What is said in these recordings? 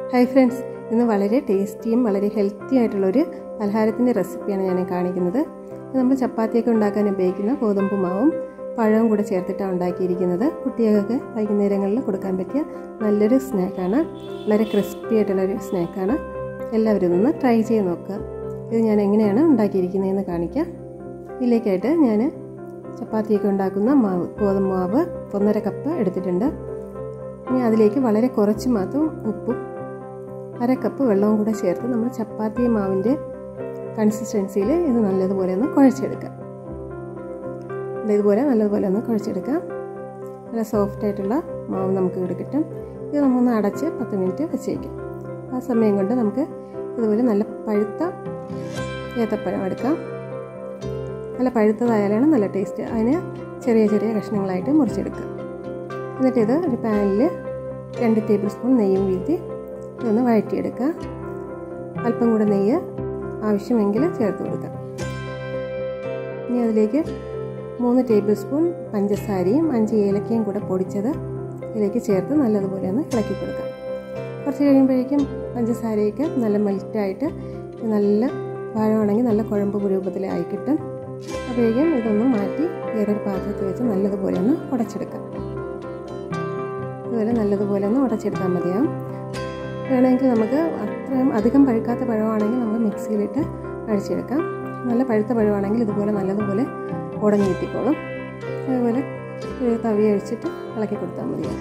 hi friends ഇന്ന് വളരെ ടേസ്റ്റിയും വളരെ ഹെൽത്തി ആയിട്ടുള്ളൊരു പലഹാരത്തിൻ്റെ റെസിപ്പിയാണ് ഞാൻ കാണിക്കുന്നത് ഇത് നമ്മൾ ചപ്പാത്തിയൊക്കെ ഉണ്ടാക്കാൻ ഉപയോഗിക്കുന്ന ഗോതമ്പ് മാവും പഴവും കൂടെ ചേർത്തിട്ടാണ് ഉണ്ടാക്കിയിരിക്കുന്നത് കുട്ടികൾക്ക് വൈകുന്നേരങ്ങളിൽ കൊടുക്കാൻ പറ്റിയ നല്ലൊരു സ്നാക്കാണ് വളരെ ക്രിസ്പി ആയിട്ടുള്ളൊരു സ്നാക്കാണ് എല്ലാവരും ഇതൊന്ന് ട്രൈ ചെയ്ത് നോക്കുക ഇത് ഞാൻ എങ്ങനെയാണ് ഉണ്ടാക്കിയിരിക്കുന്നതെന്ന് കാണിക്കാം ഇതിലേക്കായിട്ട് ഞാൻ ചപ്പാത്തിയൊക്കെ ഉണ്ടാക്കുന്ന മാവ് ഗോതമ്പ് മാവ് ഒന്നര കപ്പ് എടുത്തിട്ടുണ്ട് ഇനി അതിലേക്ക് വളരെ കുറച്ച് മാത്രം ഉപ്പും അര കപ്പ് വെള്ളവും കൂടെ ചേർത്ത് നമ്മൾ ചപ്പാത്തി മാവിൻ്റെ കൺസിസ്റ്റൻസിയിൽ ഇത് നല്ലതുപോലെ ഒന്ന് കുഴച്ചെടുക്കാം ഇതുപോലെ നല്ലതുപോലെ ഒന്ന് കുഴച്ചെടുക്കാം നല്ല സോഫ്റ്റ് ആയിട്ടുള്ള മാവ് നമുക്ക് ഇവിടെ കിട്ടും ഇത് നമ്മൊന്ന് അടച്ച് പത്ത് മിനിറ്റ് വെച്ചേക്കാം ആ സമയം കൊണ്ട് നമുക്ക് ഇതുപോലെ നല്ല പഴുത്ത ഏത്തപ്പഴം എടുക്കാം നല്ല പഴുത്തതായാലാണ് നല്ല ടേസ്റ്റ് അതിന് ചെറിയ ചെറിയ കഷ്ണങ്ങളായിട്ട് മുറിച്ചെടുക്കുക എന്നിട്ട് ഇത് ഒരു പാനിൽ രണ്ട് ടേബിൾ സ്പൂൺ നെയ്യും വീഴ്ത്തി ഇതൊന്ന് വഴറ്റിയെടുക്കുക അല്പം കൂടെ നെയ്യ് ആവശ്യമെങ്കിൽ ചേർത്ത് കൊടുക്കുക ഇനി അതിലേക്ക് മൂന്ന് ടേബിൾ സ്പൂൺ പഞ്ചസാരയും അഞ്ച് ഏലക്കയും കൂടെ പൊടിച്ചത് ഇതിലേക്ക് ചേർത്ത് നല്ലതുപോലെ ഒന്ന് ഇളക്കി കൊടുക്കാം കുറച്ച് കഴിയുമ്പോഴേക്കും പഞ്ചസാരയൊക്കെ നല്ല മെൽറ്റായിട്ട് നല്ല പഴമാണെങ്കിൽ നല്ല കുഴമ്പ് രൂപത്തിലായി കിട്ടും അപ്പോഴേക്കും ഇതൊന്ന് മാറ്റി വേറൊരു പാത്രത്തിൽ വെച്ച് നല്ലതുപോലെ ഒന്ന് ഉടച്ചെടുക്കാം ഇതുപോലെ നല്ലതുപോലെ ഒന്ന് ഉടച്ചെടുത്താൽ മതിയാവും വേണമെങ്കിൽ നമുക്ക് അത്രയും അധികം പഴുക്കാത്ത പഴമാണെങ്കിൽ നമുക്ക് മിക്സിയിലിട്ട് അഴിച്ചെടുക്കാം നല്ല പഴുത്ത പഴമാണെങ്കിൽ ഇതുപോലെ നല്ലതുപോലെ ഉടഞ്ഞു കിട്ടിക്കോളും അതുപോലെ തവി അഴിച്ചിട്ട് ഇളക്കി കൊടുത്താൽ മതിയാവും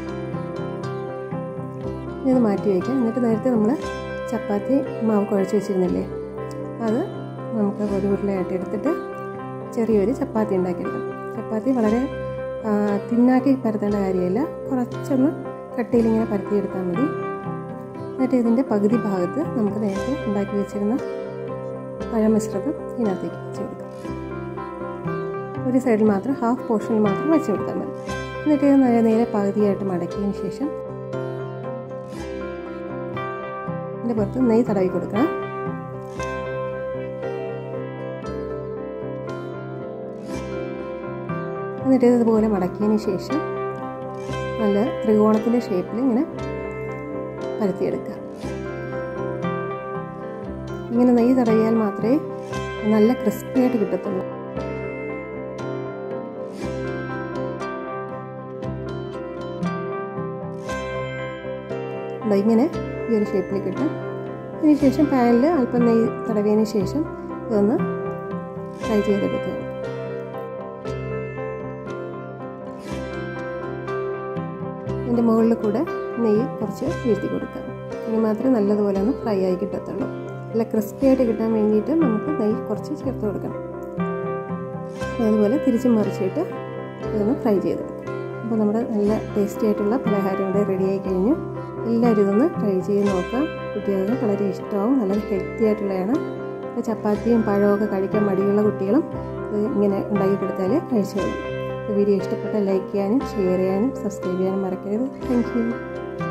ഇത് മാറ്റി വയ്ക്കാം എന്നിട്ട് നേരത്തെ നമ്മൾ ചപ്പാത്തി മാവ് കുഴച്ച് വെച്ചിരുന്നില്ലേ അത് നമുക്ക് ഒരു ഉരുളയായിട്ട് എടുത്തിട്ട് ചെറിയൊരു ചപ്പാത്തി ഉണ്ടാക്കിയെടുക്കാം ചപ്പാത്തി വളരെ തിന്നാക്കി പരത്തേണ്ട കാര്യമില്ല കുറച്ചൊന്ന് കട്ടിയിലിങ്ങനെ പരത്തിയെടുത്താൽ മതി എന്നിട്ട് ഇതിൻ്റെ പകുതി ഭാഗത്ത് നമുക്ക് നേരത്തെ ഉണ്ടാക്കി വെച്ചിരുന്ന പഴമിശ്രിതം ഇതിനകത്തേക്ക് വെച്ച് കൊടുക്കാം ഒരു സൈഡിൽ മാത്രം ഹാഫ് പോർഷനിൽ മാത്രം വെച്ച് കൊടുത്താൽ മതി എന്നിട്ട് ഇത് നേരെ നേരെ പകുതിയായിട്ട് മടക്കിയതിന് ശേഷം ഇതിൻ്റെ പുറത്ത് നെയ്യ് തടവി കൊടുക്കണം എന്നിട്ട് ഇതുപോലെ മടക്കിയതിന് ശേഷം നല്ല ത്രികോണത്തിൻ്റെ ഷേപ്പിൽ ഇങ്ങനെ പരത്തിയെടുക്കുക ഇങ്ങനെ നെയ്യ് തടവിയാൽ മാത്രമേ നല്ല ക്രിസ്പി ആയിട്ട് കിട്ടത്തുള്ളൂ ഇങ്ങനെ ഈ ഒരു ഷേപ്പിൽ കിട്ടും അതിനുശേഷം പാനിൽ അല്പം നെയ്യ് തടവിയതിന് ശേഷം ഇതൊന്ന് ഫ്രൈ ചെയ്തെടുക്കുക ഇതിൻ്റെ മുകളിൽ കൂടെ നെയ്യ് കുറച്ച് വീഴ്ത്തി കൊടുക്കുക ഇനി മാത്രമേ നല്ലതുപോലെ ഒന്ന് ഫ്രൈ ആയി കിട്ടത്തുള്ളൂ നല്ല ക്രിസ്പി ആയിട്ട് കിട്ടാൻ വേണ്ടിയിട്ട് നമുക്ക് നെയ്യ് കുറച്ച് ചേർത്ത് കൊടുക്കണം അതുപോലെ തിരിച്ച് മറിച്ചിട്ട് ഇതൊന്ന് ഫ്രൈ ചെയ്തെടുക്കുക അപ്പോൾ നമ്മുടെ നല്ല ടേസ്റ്റി ആയിട്ടുള്ള പലഹാരം ഇവിടെ റെഡിയായി കഴിഞ്ഞു എല്ലാവരും ഇതൊന്ന് ട്രൈ ചെയ്ത് നോക്കാം കുട്ടികൾക്ക് വളരെ ഇഷ്ടമാവും നല്ല ഹെൽത്തി ആയിട്ടുള്ളതാണ് ഇപ്പോൾ ചപ്പാത്തിയും പഴമൊക്കെ കഴിക്കാൻ മടിയുള്ള കുട്ടികളും ഇത് ഇങ്ങനെ ഉണ്ടാക്കി കൊടുത്താൽ കഴിച്ചോളും വീഡിയോ ഇഷ്ടപ്പെട്ടാൽ ലൈക്ക് ചെയ്യാനും ഷെയർ ചെയ്യാനും സബ്സ്ക്രൈബ് ചെയ്യാനും മറക്കരുത് താങ്ക്